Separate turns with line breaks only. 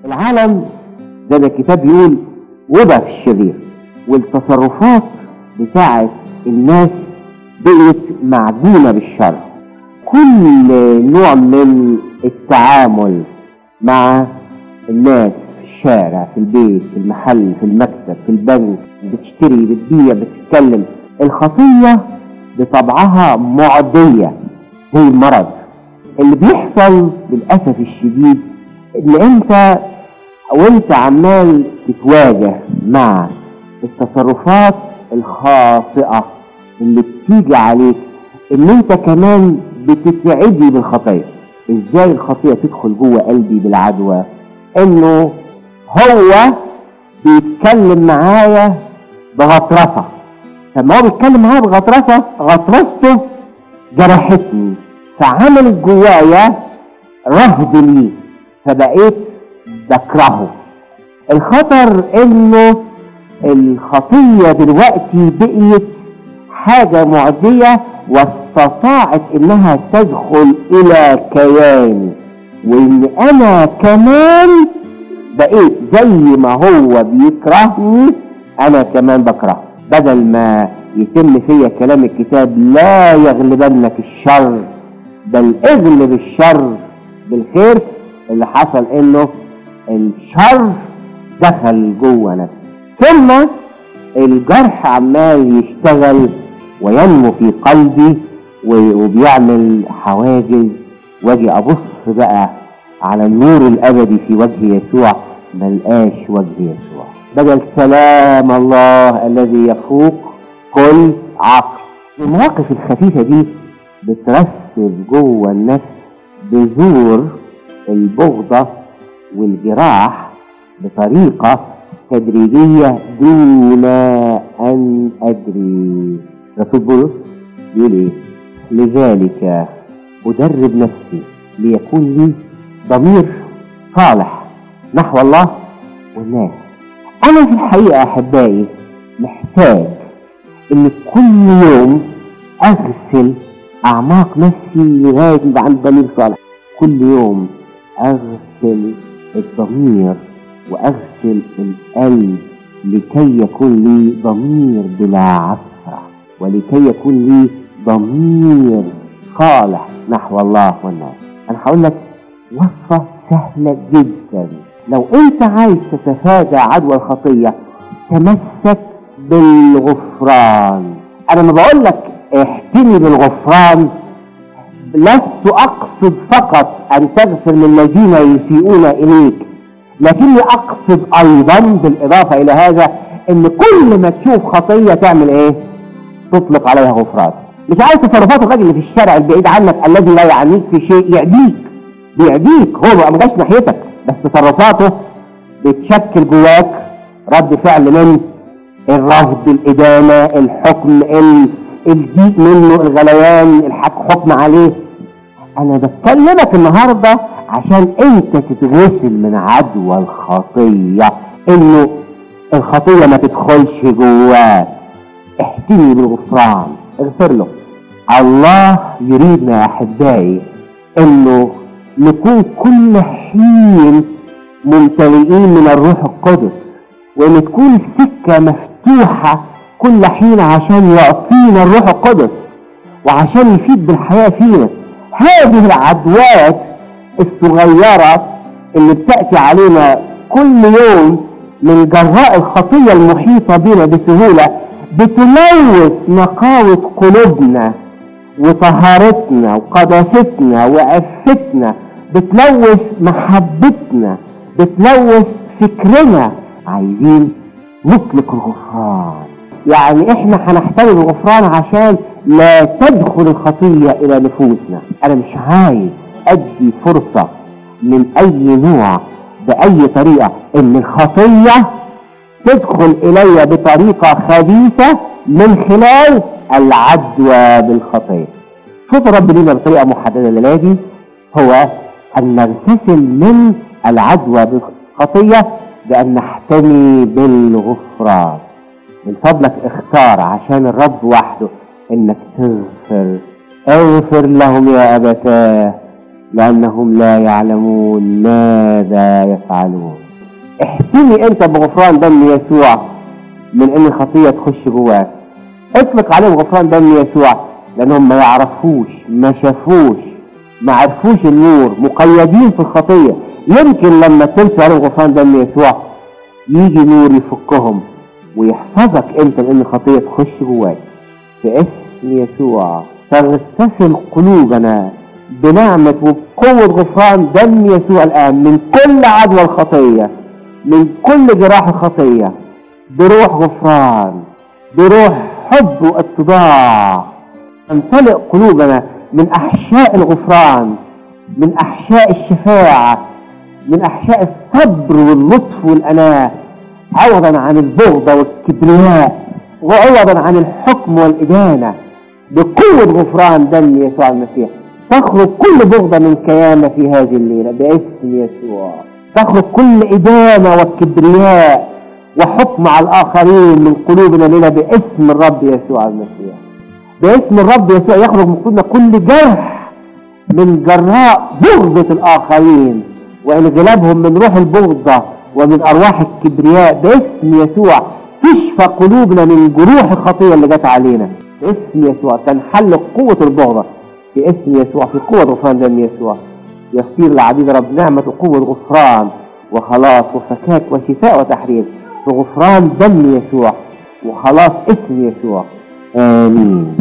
العالم زي ما الكتاب بيقول وضع في الشرير والتصرفات بتاعت الناس بقت معجونة بالشر كل نوع من التعامل مع الناس في الشارع في البيت في المحل في المكتب في البنك بتشتري بتبيع بتتكلم الخطية بطبعها معدية هي المرض اللي بيحصل للأسف الشديد إن أنت وأنت عمال تتواجه مع التصرفات الخاطئة اللي بتيجي عليك إن أنت كمان بتتعدي بالخطية إزاي الخطية تدخل جوه قلبي بالعدوى إنه هو بيتكلم معايا بغطرسة لما هو بيتكلم معايا بغطرسة غطرسته جرحتني فعملت جوايا رهب ليه فبقيت بكرهه الخطر انه الخطية دلوقتي بقيت حاجة معدية واستطاعت انها تدخل الى كياني وان انا كمان بقيت زي ما هو بيكرهني انا كمان بكرهه بدل ما يتم فيا كلام الكتاب لا يغلبنك الشر بل اغلب الشر بالخير اللي حصل انه الشر دخل جوه نفسي ثم الجرح عمال يشتغل وينمو في قلبي وبيعمل حواجز واجي ابص بقى على النور الابدي في وجه يسوع ملقاش وجه يسوع بدل سلام الله الذي يفوق كل عقل المواقف الخفيفة دي بترسب جوه النفس بذور البغضة والجراح بطريقة تدريجية دون أن أدري رسول بولس بيقول إيه لذلك أدرب نفسي ليكون لي ضمير صالح نحو الله والناس أنا في الحقيقة أحبائي محتاج إن كل يوم أغسل أعماق نفسي لغاية ما يبقى عندي ضمير صالح كل يوم أغسل الضمير وأغسل القلب لكي يكون لي ضمير بلا عثرة ولكي يكون لي ضمير صالح نحو الله والناس أنا هقول لك وصفة سهلة جدا لو أنت عايز تتفادى عدوى الخطية تمسك بالغفران أنا ما بقول لك احتمي بالغفران لست أقصد فقط أن تغفر للذين يسيئون إليك لكني أقصد أيضا بالإضافة إلى هذا أن كل ما تشوف خطية تعمل إيه؟ تطلق عليها غفران مش عايز تصرفات الراجل اللي في الشارع البعيد عنك الذي لا يعنيك في شيء يعديك بيعديك هو ما جاش ناحيتك بس تصرفاته بتشكل جواك رد فعل من الرفض الإدانة الحكم الضيق منه الغليان الحكم عليه أنا بتكلمك النهاردة عشان أنت تتغسل من عدوى الخطية إنه الخطية ما تدخلش جواك احتمي بالغفران اغفر له الله يريدنا يا أحبائي إنه نكون كل حين ممتلئين من الروح القدس وان تكون السكة مفتوحة كل حين عشان يعطينا الروح القدس وعشان يفيد بالحياة فينا هذه العدوات الصغيرة اللي بتأتي علينا كل يوم من جراء الخطية المحيطة بنا بسهولة بتلوث نقاوة قلوبنا وطهارتنا وقداستنا وعفتنا بتلوث محبتنا بتلوث فكرنا عايزين نطلق الغفران يعني احنا هنحتاج الغفران عشان لا تدخل الخطية الى نفوسنا انا مش عايز ادي فرصة من اي نوع باي طريقة ان الخطية تدخل الي بطريقة خبيثة من خلال العدوى بالخطية صوت الرب لينا بطريقة محددة للادي هو ان نغتسل من العدوى بالخطية بأن نحتمي بالغفران من فضلك اختار عشان الرب وحده انك تغفر اغفر لهم يا ابتاه لأنهم لا يعلمون ماذا يفعلون احتمي انت بغفران دم يسوع من ان الخطية تخش جواك اطلق عليهم غفران دم يسوع لانهم ما يعرفوش ما شافوش ما عرفوش النور مقيدين في الخطية يمكن لما تمسوا عليهم غفران دم يسوع يجي نور يفكهم ويحفظك انت من ان الخطية تخش جواك في اسم يسوع تغتسل قلوبنا بنعمة وبقوة غفران دم يسوع الآن من كل عدوى الخطية من كل جراح الخطية بروح غفران بروح حب واتضاع تمتلئ قلوبنا من أحشاء الغفران من أحشاء الشفاعة من أحشاء الصبر واللطف والأناة عوضا عن البغضة والكبرياء وعوضا عن الحكم والإدانة بقوة غفران دم يسوع المسيح تخرج كل بغضة من كياننا في هذه الليلة باسم يسوع تخرج كل إدانة وكبرياء وحكم على الآخرين من قلوبنا لنا باسم الرب يسوع المسيح باسم الرب يسوع يخرج من قلوبنا كل جرح من جراء بغضة الآخرين وانغلابهم من روح البغضة ومن أرواح الكبرياء باسم يسوع تشفى قلوبنا من جروح الخطية اللي جت علينا باسم يسوع تنحل قوة البغضة باسم يسوع في قوة غفران دم يسوع يصير العبيد رب نعمة وقوة غفران وخلاص وفكاك وشفاء وتحرير في غفران دم يسوع وخلاص اسم يسوع آمين